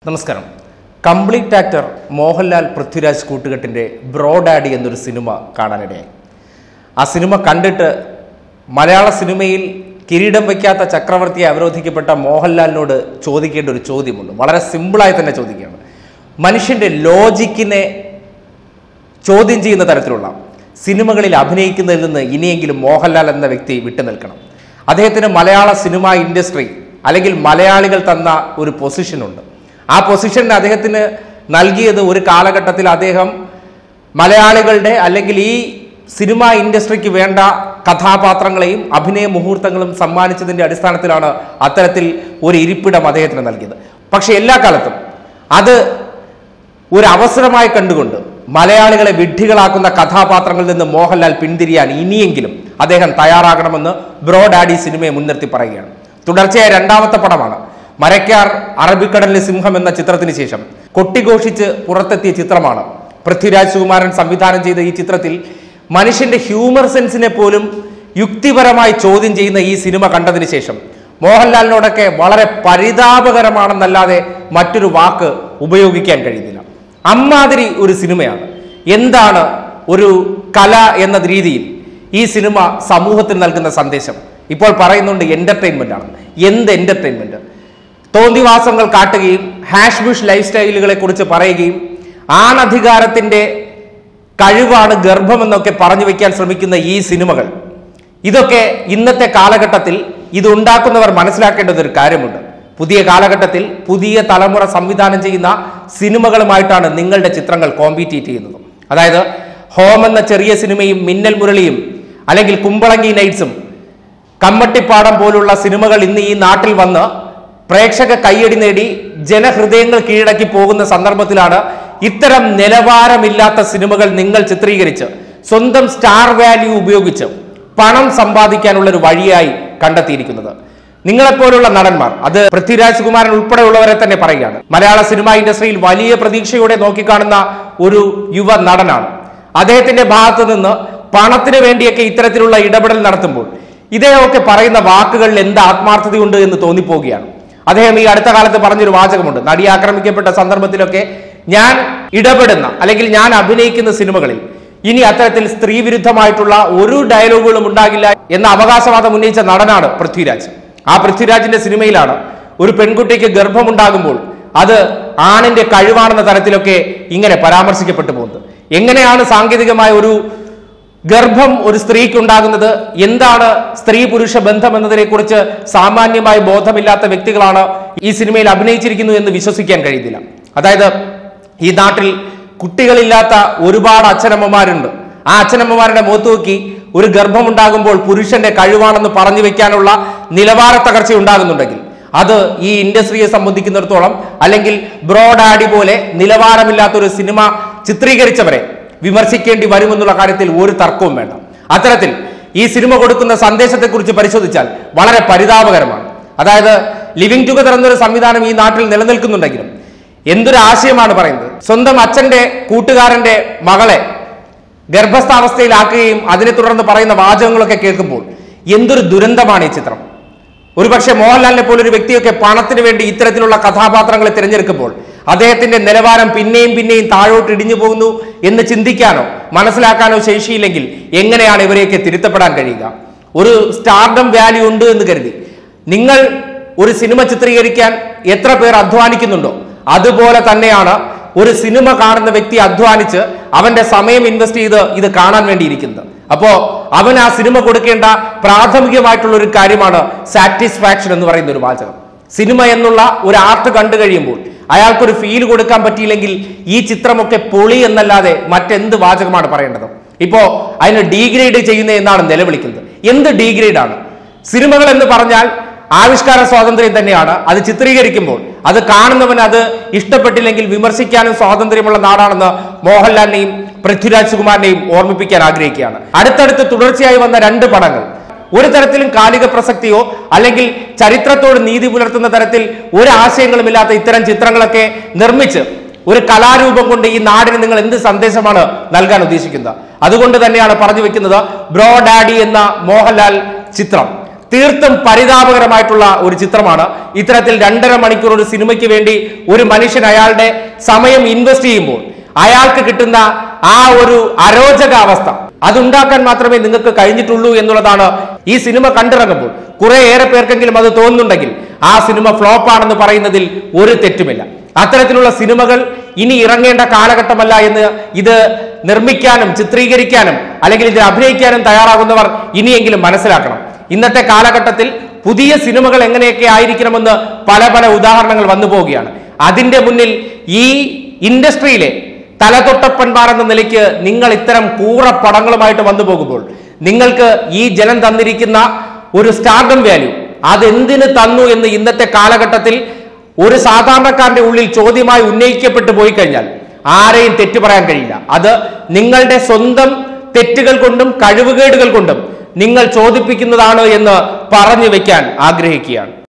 നമസ്കാരം complete actor Mohanlal Prithviraj കൂട്ടുകെട്ടിൻ്റെ Bro Daddy എന്നൊരു സിനിമ കാണാനിടയായി ആ സിനിമ കണ്ടിട്ട് മലയാള സിനിമയിൽ കിരീടം വയ്ക്കാത്ത ചക്രവർത്തിയെ അവരോധിക്കപ്പെട്ട മോഹൻലാലിനോട് ചോദിക്കേണ്ട ഒരു ചോദ്യമുണ്ട് വളരെ സിമ്പിളായി തന്നെ ചോദിക്കുകയാണ് മനുഷ്യൻ്റെ ലോജിക്കിനെ ചോദ്യം ചെയ്യുന്ന തരത്തിലുള്ള സിനിമകളിൽ അഭിനയിക്കുന്നതിൽ നിന്ന് ഇനിയെങ്കിലും മോഹൻലാൽ എന്ന വ്യക്തി വിട്ടുനിൽക്കണം അദ്ദേഹത്തിന് മലയാള സിനിമ ഇൻഡസ്ട്രി അല്ലെങ്കിൽ മലയാളികൾ തന്ന ഒരു പൊസിഷനുണ്ട് ആ പൊസിഷന് അദ്ദേഹത്തിന് നൽകിയത് ഒരു കാലഘട്ടത്തിൽ അദ്ദേഹം മലയാളികളുടെ അല്ലെങ്കിൽ ഈ സിനിമ ഇൻഡസ്ട്രിക്ക് വേണ്ട കഥാപാത്രങ്ങളെയും അഭിനയ മുഹൂർത്തങ്ങളും സമ്മാനിച്ചതിൻ്റെ അടിസ്ഥാനത്തിലാണ് അത്തരത്തിൽ ഒരു ഇരിപ്പിടം അദ്ദേഹത്തിന് നൽകിയത് പക്ഷെ എല്ലാ കാലത്തും അത് ഒരു അവസരമായി കണ്ടുകൊണ്ട് മലയാളികളെ വിഡ്ഢികളാക്കുന്ന കഥാപാത്രങ്ങളിൽ നിന്ന് മോഹൻലാൽ പിന്തിരിയാൻ ഇനിയെങ്കിലും അദ്ദേഹം തയ്യാറാകണമെന്ന് ബ്രോ ഡാഡി സിനിമയെ മുൻനിർത്തി പറയുകയാണ് തുടർച്ചയായ രണ്ടാമത്തെ പടമാണ് മരക്കാർ അറബിക്കടലിലെ സിംഹം എന്ന ചിത്രത്തിന് ശേഷം കൊട്ടിഘോഷിച്ച് പുറത്തെത്തിയ ചിത്രമാണ് പൃഥ്വിരാജ് സുകുമാരൻ സംവിധാനം ചെയ്ത ഈ ചിത്രത്തിൽ മനുഷ്യന്റെ ഹ്യൂമർ സെൻസിനെ പോലും യുക്തിപരമായി ചോദ്യം ചെയ്യുന്ന ഈ സിനിമ കണ്ടതിന് ശേഷം മോഹൻലാലിനോടൊക്കെ വളരെ പരിതാപകരമാണെന്നല്ലാതെ മറ്റൊരു വാക്ക് ഉപയോഗിക്കാൻ കഴിയുന്നില്ല അമ്മാതിരി ഒരു സിനിമയാണ് എന്താണ് ഒരു കല എന്ന രീതിയിൽ ഈ സിനിമ സമൂഹത്തിന് നൽകുന്ന സന്ദേശം ഇപ്പോൾ പറയുന്നുണ്ട് എന്റർടൈൻമെന്റ് ആണ് എന്ത് എന്റർടൈൻമെന്റ് തോന്നിവാസങ്ങൾ കാട്ടുകയും ഹാഷ് ബുഷ് ലൈഫ് സ്റ്റൈലുകളെ കുറിച്ച് പറയുകയും ആണധികാരത്തിന്റെ കഴിവാണ് ഗർഭമെന്നൊക്കെ പറഞ്ഞു വെക്കാൻ ശ്രമിക്കുന്ന ഈ സിനിമകൾ ഇതൊക്കെ ഇന്നത്തെ കാലഘട്ടത്തിൽ ഇത് ഉണ്ടാക്കുന്നവർ മനസ്സിലാക്കേണ്ടത് ഒരു കാര്യമുണ്ട് പുതിയ കാലഘട്ടത്തിൽ പുതിയ തലമുറ സംവിധാനം ചെയ്യുന്ന സിനിമകളുമായിട്ടാണ് നിങ്ങളുടെ ചിത്രങ്ങൾ കോമ്പീറ്റീറ്റ് ചെയ്യുന്നത് അതായത് ഹോം എന്ന ചെറിയ സിനിമയും മിന്നൽ മുരളിയും അല്ലെങ്കിൽ കുമ്പളങ്ങി നൈറ്റ്സും കമ്മട്ടിപ്പാടം പോലുള്ള സിനിമകൾ ഇന്ന് ഈ നാട്ടിൽ വന്ന് പ്രേക്ഷക കയ്യടി നേടി ജനഹൃദയങ്ങൾ കീഴടക്കി പോകുന്ന സന്ദർഭത്തിലാണ് ഇത്തരം നിലവാരമില്ലാത്ത സിനിമകൾ നിങ്ങൾ ചിത്രീകരിച്ച് സ്വന്തം സ്റ്റാർ വാല്യൂ ഉപയോഗിച്ച് പണം സമ്പാദിക്കാനുള്ള ഒരു വഴിയായി കണ്ടെത്തിയിരിക്കുന്നത് നിങ്ങളെപ്പോലുള്ള നടന്മാർ അത് പൃഥ്വിരാജ് കുമാരൻ ഉൾപ്പെടെയുള്ളവരെ തന്നെ പറയുകയാണ് മലയാള സിനിമാ ഇൻഡസ്ട്രിയിൽ വലിയ പ്രതീക്ഷയോടെ നോക്കിക്കാണുന്ന ഒരു യുവ നടനാണ് അദ്ദേഹത്തിന്റെ ഭാഗത്തു നിന്ന് പണത്തിന് വേണ്ടിയൊക്കെ ഇത്തരത്തിലുള്ള ഇടപെടൽ നടത്തുമ്പോൾ ഇദ്ദേഹമൊക്കെ പറയുന്ന വാക്കുകളിൽ എന്ത് ആത്മാർത്ഥതയുണ്ട് എന്ന് തോന്നിപ്പോവുകയാണ് അദ്ദേഹം ഈ അടുത്ത കാലത്ത് പറഞ്ഞൊരു വാചകമുണ്ട് നടി ആക്രമിക്കപ്പെട്ട സന്ദർഭത്തിലൊക്കെ ഞാൻ ഇടപെടുന്ന അല്ലെങ്കിൽ ഞാൻ അഭിനയിക്കുന്ന സിനിമകളിൽ ഇനി അത്തരത്തിൽ സ്ത്രീ വിരുദ്ധമായിട്ടുള്ള ഒരു ഡയലോഗുകളും ഉണ്ടാകില്ല എന്ന അവകാശവാദം ഉന്നയിച്ച നടനാണ് പൃഥ്വിരാജ് ആ പൃഥ്വിരാജിന്റെ സിനിമയിലാണ് ഒരു പെൺകുട്ടിക്ക് ഗർഭമുണ്ടാകുമ്പോൾ അത് ആണിന്റെ കഴിവാണെന്ന തരത്തിലൊക്കെ ഇങ്ങനെ പരാമർശിക്കപ്പെട്ടു പോകുന്നത് എങ്ങനെയാണ് സാങ്കേതികമായ ഒരു ഗർഭം ഒരു സ്ത്രീക്ക് ഉണ്ടാകുന്നത് എന്താണ് സ്ത്രീ പുരുഷ ബന്ധം എന്നതിനെ കുറിച്ച് സാമാന്യമായി ബോധമില്ലാത്ത വ്യക്തികളാണ് ഈ സിനിമയിൽ അഭിനയിച്ചിരിക്കുന്നു എന്ന് വിശ്വസിക്കാൻ കഴിയുന്നില്ല അതായത് ഈ നാട്ടിൽ കുട്ടികളില്ലാത്ത ഒരുപാട് അച്ഛനമ്മമാരുണ്ട് ആ അച്ഛനമ്മമാരുടെ മുഖത്ത് നോക്കി ഒരു ഗർഭമുണ്ടാകുമ്പോൾ പുരുഷന്റെ കഴിവാണെന്ന് പറഞ്ഞു വെക്കാനുള്ള നിലവാര തകർച്ച ഉണ്ടാകുന്നുണ്ടെങ്കിൽ അത് ഈ ഇൻഡസ്ട്രിയെ സംബന്ധിക്കുന്നിടത്തോളം അല്ലെങ്കിൽ ബ്രോഡ് ആഡി പോലെ നിലവാരമില്ലാത്ത ഒരു സിനിമ ചിത്രീകരിച്ചവരെ വിമർശിക്കേണ്ടി വരുമെന്നുള്ള കാര്യത്തിൽ ഒരു തർക്കവും വേണ്ട അത്തരത്തിൽ ഈ സിനിമ കൊടുക്കുന്ന സന്ദേശത്തെക്കുറിച്ച് പരിശോധിച്ചാൽ വളരെ പരിതാപകരമാണ് അതായത് ലിവിങ് ടുഗദർ എന്നൊരു സംവിധാനം ഈ നാട്ടിൽ നിലനിൽക്കുന്നുണ്ടെങ്കിലും എന്തൊരു ആശയമാണ് പറയുന്നത് സ്വന്തം അച്ഛന്റെ കൂട്ടുകാരന്റെ മകളെ ഗർഭസ്ഥാവസ്ഥയിലാക്കുകയും അതിനെ തുടർന്ന് പറയുന്ന വാചകങ്ങളൊക്കെ കേൾക്കുമ്പോൾ എന്തൊരു ദുരന്തമാണ് ഈ ചിത്രം ഒരുപക്ഷെ മോഹൻലാലിനെ പോലൊരു വ്യക്തിയൊക്കെ പണത്തിന് വേണ്ടി ഇത്തരത്തിലുള്ള കഥാപാത്രങ്ങളെ തിരഞ്ഞെടുക്കുമ്പോൾ അദ്ദേഹത്തിന്റെ നിലവാരം പിന്നെയും പിന്നെയും താഴോട്ട് ഇടിഞ്ഞു പോകുന്നു എന്ന് ചിന്തിക്കാനോ മനസ്സിലാക്കാനോ ശേഷിയില്ലെങ്കിൽ എങ്ങനെയാണ് ഇവരെയൊക്കെ തിരുത്തപ്പെടാൻ കഴിയുക ഒരു സ്റ്റാർഡം വാല്യൂ ഉണ്ട് എന്ന് കരുതി നിങ്ങൾ ഒരു സിനിമ ചിത്രീകരിക്കാൻ എത്ര പേർ അധ്വാനിക്കുന്നുണ്ടോ അതുപോലെ തന്നെയാണ് ഒരു സിനിമ കാണുന്ന വ്യക്തി അധ്വാനിച്ച് അവന്റെ സമയം ഇൻവെസ്റ്റ് ചെയ്ത് ഇത് കാണാൻ വേണ്ടിയിരിക്കുന്നത് അപ്പോ അവൻ ആ സിനിമ കൊടുക്കേണ്ട പ്രാഥമികമായിട്ടുള്ള ഒരു കാര്യമാണ് സാറ്റിസ്ഫാക്ഷൻ എന്ന് പറയുന്ന ഒരു വാചകം സിനിമ എന്നുള്ള ഒരു ആർട്ട് കണ്ടു കഴിയുമ്പോൾ അയാൾക്കൊരു ഫീൽ കൊടുക്കാൻ പറ്റിയില്ലെങ്കിൽ ഈ ചിത്രമൊക്കെ പൊളി എന്നല്ലാതെ മറ്റെന്ത് വാചകമാണ് പറയേണ്ടത് ഇപ്പോ അതിന് ഡീഗ്രേഡ് ചെയ്യുന്ന എന്നാണ് നിലവിളിക്കുന്നത് എന്ത് ഡീഗ്രേഡ് ആണ് സിനിമകൾ എന്ന് പറഞ്ഞാൽ ആവിഷ്കാര സ്വാതന്ത്ര്യം തന്നെയാണ് അത് ചിത്രീകരിക്കുമ്പോൾ അത് കാണുന്നവൻ അത് ഇഷ്ടപ്പെട്ടില്ലെങ്കിൽ വിമർശിക്കാനും സ്വാതന്ത്ര്യമുള്ള നാടാണെന്ന് മോഹൻലാലിനെയും പൃഥ്വിരാജ് സുകുമാരനെയും ഓർമ്മിപ്പിക്കാൻ ആഗ്രഹിക്കുകയാണ് അടുത്തടുത്ത് തുടർച്ചയായി വന്ന രണ്ട് പടങ്ങൾ ഒരു തരത്തിലും കാലിക പ്രസക്തിയോ അല്ലെങ്കിൽ ചരിത്രത്തോട് നീതി പുലർത്തുന്ന തരത്തിൽ ഒരു ആശയങ്ങളുമില്ലാത്ത ഇത്തരം ചിത്രങ്ങളൊക്കെ നിർമ്മിച്ച് ഒരു കലാരൂപം കൊണ്ട് ഈ നാടിന് നിങ്ങൾ എന്ത് സന്ദേശമാണ് നൽകാൻ ഉദ്ദേശിക്കുന്നത് അതുകൊണ്ട് തന്നെയാണ് പറഞ്ഞു വെക്കുന്നത് ബ്രോ ഡാഡി എന്ന മോഹൻലാൽ ചിത്രം തീർത്തും പരിതാപകരമായിട്ടുള്ള ഒരു ചിത്രമാണ് ഇത്തരത്തിൽ രണ്ടര മണിക്കൂർ ഒരു സിനിമയ്ക്ക് വേണ്ടി ഒരു മനുഷ്യൻ അയാളുടെ സമയം ഇൻവെസ്റ്റ് ചെയ്യുമ്പോൾ അയാൾക്ക് കിട്ടുന്ന ആ ഒരു അരോചകാവസ്ഥ അതുണ്ടാക്കാൻ മാത്രമേ നിങ്ങൾക്ക് കഴിഞ്ഞിട്ടുള്ളൂ എന്നുള്ളതാണ് ഈ സിനിമ കണ്ടിറങ്ങുമ്പോൾ കുറെ ഏറെ പേർക്കെങ്കിലും അത് തോന്നുന്നുണ്ടെങ്കിൽ ആ സിനിമ ഫ്ലോപ്പ് ആണെന്ന് പറയുന്നതിൽ ഒരു തെറ്റുമില്ല അത്തരത്തിലുള്ള സിനിമകൾ ഇനി ഇറങ്ങേണ്ട കാലഘട്ടമല്ല എന്ന് ഇത് നിർമ്മിക്കാനും ചിത്രീകരിക്കാനും അല്ലെങ്കിൽ ഇതിൽ അഭിനയിക്കാനും തയ്യാറാകുന്നവർ ഇനിയെങ്കിലും മനസ്സിലാക്കണം ഇന്നത്തെ കാലഘട്ടത്തിൽ പുതിയ സിനിമകൾ എങ്ങനെയൊക്കെ ആയിരിക്കണമെന്ന് പല പല ഉദാഹരണങ്ങൾ വന്നു പോവുകയാണ് അതിന്റെ മുന്നിൽ ഈ ഇൻഡസ്ട്രിയിലെ തലതൊട്ടപ്പന്മാർ എന്ന നിലയ്ക്ക് നിങ്ങൾ ഇത്തരം കൂറ പടങ്ങളുമായിട്ട് വന്നു പോകുമ്പോൾ നിങ്ങൾക്ക് ഈ ജനം തന്നിരിക്കുന്ന ഒരു സ്റ്റാർഡം വാല്യൂ അതെന്തിന് തന്നു എന്ന് ഇന്നത്തെ കാലഘട്ടത്തിൽ ഒരു സാധാരണക്കാരന്റെ ഉള്ളിൽ ചോദ്യമായി ഉന്നയിക്കപ്പെട്ടു പോയി കഴിഞ്ഞാൽ ആരെയും തെറ്റു പറയാൻ കഴിയില്ല അത് നിങ്ങളുടെ സ്വന്തം തെറ്റുകൾ കൊണ്ടും കഴിവുകേടുകൾ കൊണ്ടും നിങ്ങൾ ചോദിപ്പിക്കുന്നതാണ് എന്ന് പറഞ്ഞു വെക്കാൻ ആഗ്രഹിക്കുകയാണ്